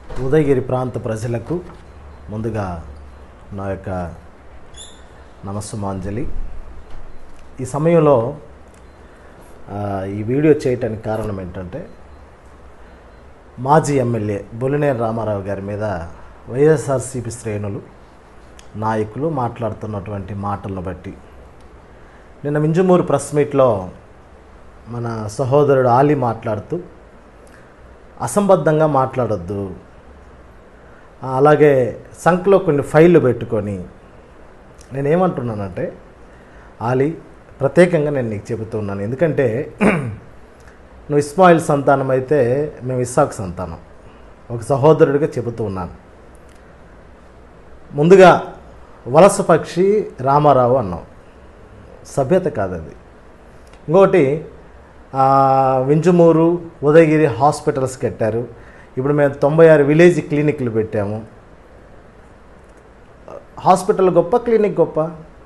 ఉదయగిరి ప్రాంత ప్రజలకు ముందుగా నా యొక్క నమస్సుమాంజలి ఈ సమయంలో ఆ, ఈ వీడియో చేయటానికి కారణం ఏంటంటే మాజీ ఎమ్మెల్యే బొలినేని రామారావు గారి మీద వైఎస్ఆర్సీపీ శ్రేణులు నాయకులు మాట్లాడుతున్నటువంటి మాటలను బట్టి నిన్న మింజమూరు ప్రెస్ మీట్లో మన సహోదరుడు ఆలీ మాట్లాడుతూ అసంబద్ధంగా మాట్లాడొద్దు ఆ, అలాగే సంఖ్యలో కొన్ని ఫైళ్ళు పెట్టుకొని నేనేమంటున్నానంటే ఆలీ ప్రత్యేకంగా నేను నీకు చెబుతున్నాను ఎందుకంటే నువ్వు ఇస్మాయిల్ సంతానం అయితే మేము ఇస్సాక్ సంతానం ఒక సహోదరుడిగా చెబుతూ ఉన్నాను ముందుగా వలస పక్షి రామారావు అన్నాం సభ్యత కాదు అది ఇంకొకటి ఆ, వింజమూరు ఉదయగిరి హాస్పిటల్స్ కట్టారు ఇప్పుడు మేము తొంభై ఆరు విలేజ్ క్లినిక్లు పెట్టాము హాస్పిటల్ గొప్ప క్లినిక్ గొప్ప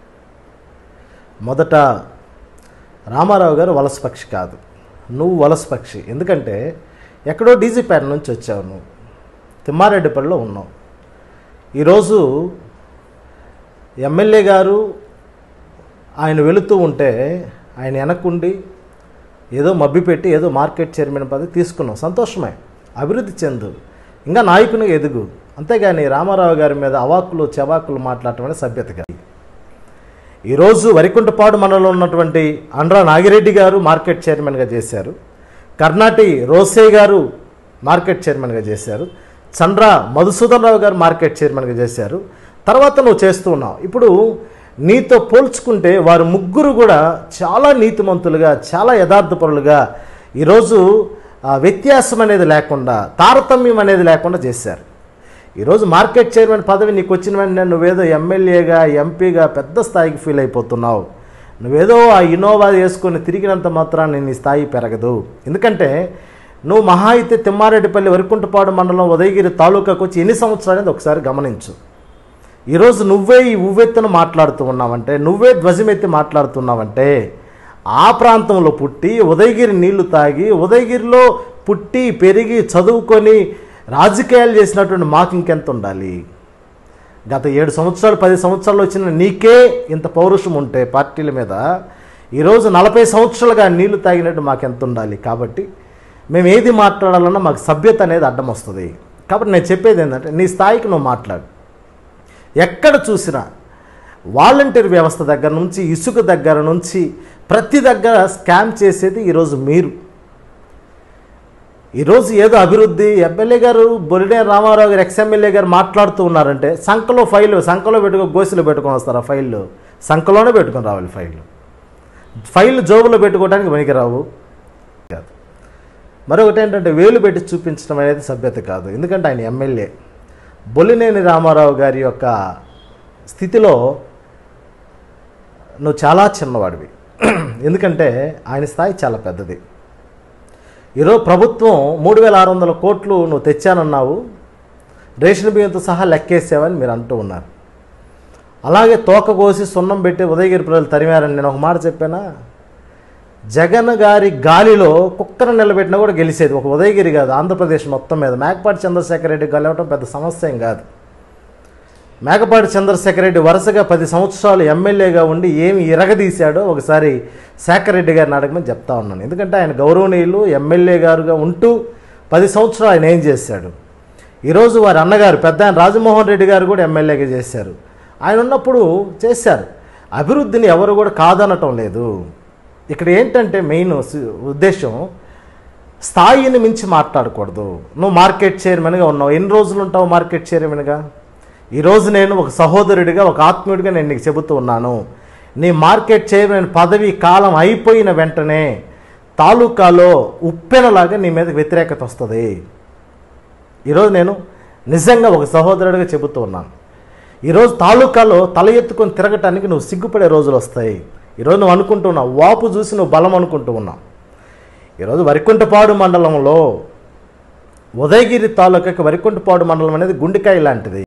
మొదట రామారావు గారు వలస పక్షి కాదు నువ్వు వలస పక్షి ఎందుకంటే ఎక్కడో డీజీపేట నుంచి వచ్చావు నువ్వు తిమ్మారెడ్డిపల్లిలో ఉన్నావు ఈరోజు ఎమ్మెల్యే గారు ఆయన వెళుతూ ఉంటే ఆయన వెనకుండి ఏదో మభ్యపెట్టి ఏదో మార్కెట్ చైర్మన్ పదవి తీసుకున్నాం సంతోషమే అభివృద్ధి చెందు ఇంకా నాయకునిగా ఎదుగు అంతేగాని రామారావు గారి మీద అవాకులు చెవాకులు మాట్లాడటం అనేది సభ్యత కాదు ఈరోజు వరికుంటపాడు మండలంలో ఉన్నటువంటి అండ్రా నాగిరెడ్డి గారు మార్కెట్ చైర్మన్గా చేశారు కర్ణాటి రోసే గారు మార్కెట్ చైర్మన్గా చేశారు చండ్ర మధుసూదన్ రావు గారు మార్కెట్ చైర్మన్గా చేశారు తర్వాత నువ్వు చేస్తూ ఉన్నావు ఇప్పుడు నీతో పోల్చుకుంటే వారు ముగ్గురు కూడా చాలా నీతిమంతులుగా చాలా యథార్థపరులుగా ఈరోజు ఆ, వ్యత్యాసం అనేది లేకుండా తారతమ్యం అనేది లేకుండా చేశారు ఈరోజు మార్కెట్ చైర్మన్ పదవి నీకు వచ్చిన వెంటనే నువ్వేదో ఎమ్మెల్యేగా ఎంపీగా పెద్ద స్థాయికి ఫీల్ అయిపోతున్నావు నువ్వేదో ఆ ఇన్నోవా వేసుకొని తిరిగినంత మాత్రాన్ని నీ స్థాయి పెరగదు ఎందుకంటే నువ్వు మహా అయితే తిమ్మారెడ్డిపల్లి వరికుంటపాడు మండలం ఉదయగిరి తాలూకాకు వచ్చి ఎన్ని సంవత్సరాలు అనేది ఒకసారి గమనించు ఈరోజు నువ్వే ఈ ఉవ్వెత్తున మాట్లాడుతూ ఉన్నావంటే నువ్వే ధ్వజమెత్తి మాట్లాడుతున్నావంటే ఆ ప్రాంతంలో పుట్టి ఉదయగిరి నీళ్లు తాగి ఉదయగిరిలో పుట్టి పెరిగి చదువుకొని రాజకీయాలు చేసినటువంటి మాకు ఇంకెంత ఉండాలి గత ఏడు సంవత్సరాలు పది సంవత్సరాలు వచ్చిన నీకే ఇంత పౌరుషం ఉంటే పార్టీల మీద ఈరోజు నలభై సంవత్సరాలుగా నీళ్లు తాగినట్టు మాకు ఎంత ఉండాలి కాబట్టి మేము ఏది మాట్లాడాలన్నా మాకు సభ్యత అనేది అడ్డం వస్తుంది కాబట్టి నేను చెప్పేది ఏంటంటే నీ స్థాయికి నువ్వు మాట్లాడు ఎక్కడ చూసినా వాలంటీర్ వ్యవస్థ దగ్గర నుంచి ఇసుక దగ్గర నుంచి ప్రతి దగ్గర స్కామ్ చేసేది ఈరోజు మీరు ఈరోజు ఏదో అభివృద్ధి ఎమ్మెల్యే గారు బొలిడే రామారావు గారు ఎక్స్ఎమ్మెల్యే గారు మాట్లాడుతూ ఉన్నారంటే సంఖలో ఫైల్ సంఖలో పెట్టుకో గోసిలో పెట్టుకొని వస్తారు ఆ ఫైళ్ళు సంఖలోనే పెట్టుకొని రావాలి ఫైళ్ళు ఫైల్ జోబులో పెట్టుకోవడానికి పనికిరావు కాదు మరొకటి ఏంటంటే వేలు పెట్టి చూపించడం అనేది సభ్యత కాదు ఎందుకంటే ఆయన ఎమ్మెల్యే బొలినేని రామారావు గారి యొక్క స్థితిలో నువ్వు చాలా చిన్నవాడివి ఎందుకంటే ఆయన స్థాయి చాలా పెద్దది ఈరోజు ప్రభుత్వం మూడు వేల ఆరు వందల కోట్లు నువ్వు తెచ్చానన్నావు రేషన్ బియ్యంతో సహా లెక్కేసావని మీరు అంటూ ఉన్నారు అలాగే తోక కోసి సున్నం పెట్టి ఉదయగిరి ప్రజలు తరిమారని నేను ఒక మాట చెప్పానా జగన్ గారి గాలిలో కుక్కను నిలబెట్టినా కూడా గెలిచేది ఒక ఉదయగిరి కాదు ఆంధ్రప్రదేశ్ మొత్తం మీద మేకపాటి చంద్రశేఖర్ రెడ్డి గెలవటం పెద్ద సమస్య ఏం కాదు మేకపాటి చంద్రశేఖర్ రెడ్డి వరుసగా పది సంవత్సరాలు ఎమ్మెల్యేగా ఉండి ఏమి ఇరగదీశాడో ఒకసారి శేఖర్ రెడ్డి గారిని అడగమని చెప్తా ఉన్నాను ఎందుకంటే ఆయన గౌరవనీయులు ఎమ్మెల్యే గారుగా ఉంటూ పది సంవత్సరాలు ఆయన ఏం చేశాడు ఈరోజు వారి అన్నగారు పెద్ద ఆయన రాజమోహన్ రెడ్డి గారు కూడా ఎమ్మెల్యేగా చేశారు ఆయన ఉన్నప్పుడు చేశారు అభివృద్ధిని ఎవరు కూడా కాదనటం లేదు ఇక్కడ ఏంటంటే మెయిన్ సి- ఉద్దేశం స్థాయిని మించి మాట్లాడకూడదు నువ్వు మార్కెట్ చైర్మన్గా ఉన్నావు ఎన్ని రోజులు ఉంటావు మార్కెట్ చైర్మన్గా ఈరోజు నేను ఒక సహోదరుడిగా ఒక ఆత్మీయుడిగా నేను నీకు చెబుతూ ఉన్నాను నీ మార్కెట్ చైర్మన్ పదవి కాలం అయిపోయిన వెంటనే తాలూకాలో ఉప్పెనలాగా నీ మీద వ్యతిరేకత వస్తుంది ఈరోజు నేను నిజంగా ఒక సహోదరుడిగా చెబుతూ ఉన్నాను ఈరోజు తాలూకాలో తల ఎత్తుకొని తిరగటానికి నువ్వు సిగ్గుపడే రోజులు వస్తాయి ఈరోజు నువ్వు అనుకుంటున్నావు వాపు చూసి నువ్వు బలం అనుకుంటూ ఉన్నావు ఈరోజు వరికుంటపాడు మండలంలో ఉదయగిరి తాలూకాకి వరికుంటపాడు మండలం అనేది గుండెకాయ లాంటిది